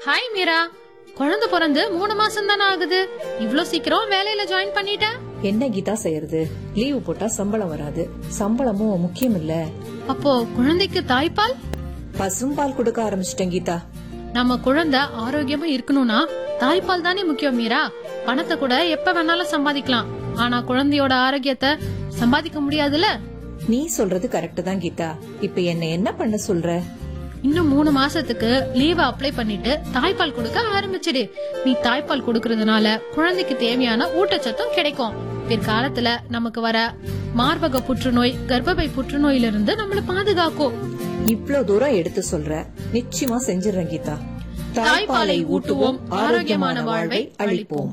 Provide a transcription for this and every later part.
Hi Meera குழந்தை பிறந்து மூணு மாசம் தானே ஆகுது இவ்ளோ சீக்கிரம் வேலையில ஜாயின் பண்ணிட்ட என்ன கீதா செய்யறது லீவு போட்டா சம்பளம் வராது சம்பளமும் முக்கியம் இல்ல அப்போ குழந்தைக்கு தாய்ப்பால் பசும்பால் கொடுக்க ஆரம்பிச்சிட்டேன் கீதா நம்ம குழந்தை ஆரோக்கியமா இருக்கணும்னா தாய்ப்பால் தானே முக்கியம் மீரா பணத்தை கூட எப்ப வேணாலும் சம்பாதிக்கலாம் ஆனா குழந்தையோட ஆரோக்கியத்தை சம்பாதிக்க முடியாதுல நீ சொல்றது கரெக்ட் தான் கீதா இப்ப என்ன என்ன பண்ண சொல்ற இன்னும் மூணு மாசத்துக்கு லீவ் அப்ளை பண்ணிட்டு தாய்ப்பால் கொடுக்க ஆரம்பிச்சிடு நீ தாய்ப்பால் கொடுக்கறதுனால குழந்தைக்கு தேவையான ஊட்டச்சத்தும் கிடைக்கும் பிற்காலத்துல நமக்கு வர மார்பக புற்றுநோய் கர்ப்பப்பை புற்றுநோயில இருந்து நம்மள பாதுகாக்கும் இவ்ளோ தூரம் எடுத்து சொல்ற நிச்சயமா செஞ்சிடறேன் கீதா தாய்ப்பாலை ஊட்டுவோம், ஆரோக்கியமான வாழ்வை அளிப்போம்.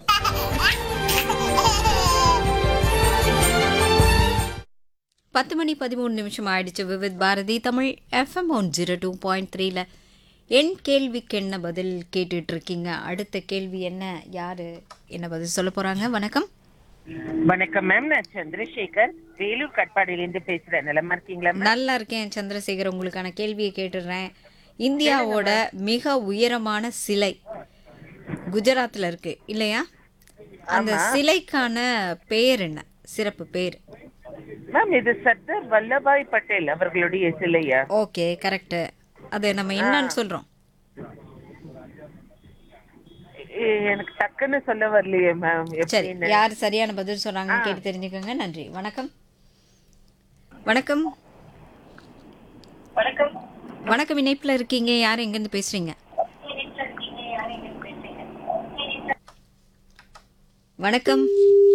பத்து மணி பதிமூணு நிமிஷம் ஆயிடுச்சு Vividh Bharati Tamil FM one zero two point த்ரீல என் கேள்விக்கு என்ன பதில் கேட்டுட்டு இருக்கீங்க அடுத்த கேள்வி என்ன யாரு என்ன பதில் சொல்ல போறாங்க வணக்கம் வணக்கம் மேம் நான் சந்திரசேகர் வேலூர் கட்பாடியிலேருந்து பேசுறேன் நலமா இருக்கீங்களா மேம் நல்லா இருக்கேன் சந்திரசேகர் உங்களுக்கான கேள்வியை கேட்டுடுறேன் இந்தியாவோட மிக உயரமான சிலை குஜராத்ல இருக்கு இல்லையா அந்த சிலைக்கான பெயர் என்ன சிறப்பு பேர் மேம் இது சர்தார் வல்லபாய் பட்டேல் அவர்களுடைய சிலையா ஓகே கரெக்ட் அது நம்ம என்னன்னு சொல்றோம் எ- எனக்கு டக்குன்னு சொல்ல வரலையே மேம் சரி எப்படின்னு யார் சரியான பதில் சொல்றாங்கன்னு கேட்டு தெரிஞ்சுக்கோங்க நன்றி வணக்கம் வணக்கம் வணக்கம் இணைப்புல இருக்கீங்க யார் எங்க இருந்து பேசுறீங்க வணக்கம்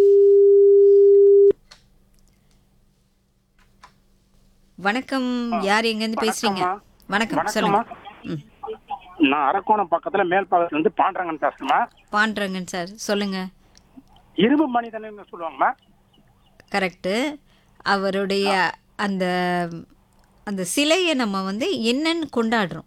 வணக்கம் யார் எங்க இருந்து பேசுறீங்க வணக்கம் சொல்லுங்க ம் நான் அரக்கோணம் பக்கத்துல மேல்பாகத்துல இருந்து பாண்டரங்கன் பேசுறேம்மா பாண்டுறங்கன் சார் சொல்லுங்க இரும்பு மனிதன் சொல்லுவாங்கம்மா கரெக்டு அவருடைய அந்த அந்த சிலையை நம்ம வந்து என்னன்னு கொண்டாடுறோம்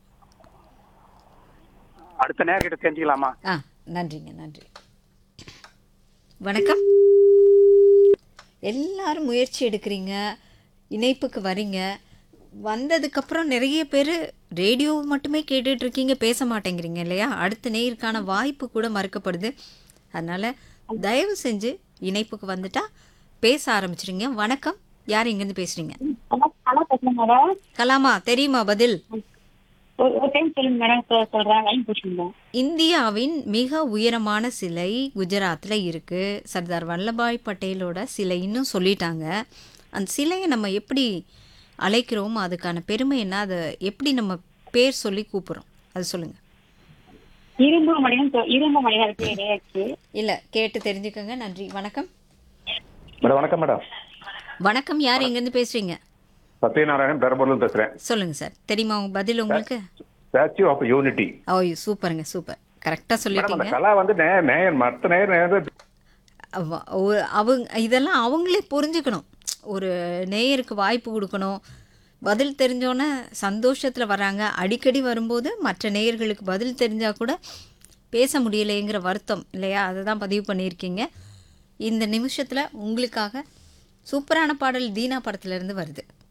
அடுத்த நேர்கிட்ட தெரிஞ்சுக்கலாமா ஆ நன்றிங்க நன்றி வணக்கம் எல்லாரும் முயற்சி எடுக்கிறீங்க இணைப்புக்கு வரீங்க வந்ததுக்கப்புறம் நிறைய பேர் ரேடியோ மட்டுமே கேட்டுட்டு இருக்கீங்க பேச மாட்டேங்கிறீங்க இல்லையா அடுத்த நேருக்கான வாய்ப்பு கூட மறுக்கப்படுது அதனால் தயவு செஞ்சு இணைப்புக்கு வந்துட்டா பேச ஆரம்பிச்சிருங்க வணக்கம் யார் இங்கேருந்து பேசுகிறீங்க ஹலோ ஹலோ பேசுறேன் மேடம் கலாமா தெரியுமா பதில் ஒரு ஒரு டைம் சொல்லுங்க மேடம் சொ- சொல்றேன் லைன் போச்சுங்க இந்தியாவின் மிக உயரமான சிலை குஜராத்தில் இருக்கு சர்தார் வல்லபாய் பட்டேலோட சிலை இன்னும் சொல்லிட்டாங்க அந்த சிலையை நம்ம எப்படி அழைக்கிறோம் அதுக்கான பெருமை என்ன அதை எப்படி நம்ம பேர் சொல்லி கூப்பிடுறோம் அது சொல்லுங்க இரும்பு மனிதன் சொ- இரும்பு மனிதன் பேரேச்சு இல்லை கேட்டு தெரிஞ்சுக்கோங்க நன்றி வணக்கம் மேடம் வணக்கம் மேடம் வணக்கம் யார் எங்கேருந்து பேசுறீங்க சத்யநாராயணன் பெரம்பூர்ல பேசுறேன் சொல்லுங்க சார் தெரியுமா உங்க பதில் உங்களுக்கு ஸ்டாச்சு ஆஃப் யூனிட்டி ஓ சூப்பருங்க சூப்பர் கரெக்டாக மேடம் அந்த சொல்லிட்டீங்க கலா வந்து நே நேயர் மற்ற நேயர் நேயர் அவ- ஒரு- அவங்க இதெல்லாம் அவங்களே புரிஞ்சுக்கணும் ஒரு நேயருக்கு வாய்ப்பு கொடுக்கணும் பதில் தெரிஞ்சோன்னே சந்தோஷத்தில் வராங்க அடிக்கடி வரும்போது மற்ற நேயர்களுக்கு பதில் தெரிஞ்சால் கூட பேச முடியலைங்கிற வருத்தம் இல்லையா அதை தான் பதிவு பண்ணியிருக்கீங்க இந்த நிமிஷத்தில் உங்களுக்காக சூப்பரான பாடல் தீனா படத்துலேருந்து வருது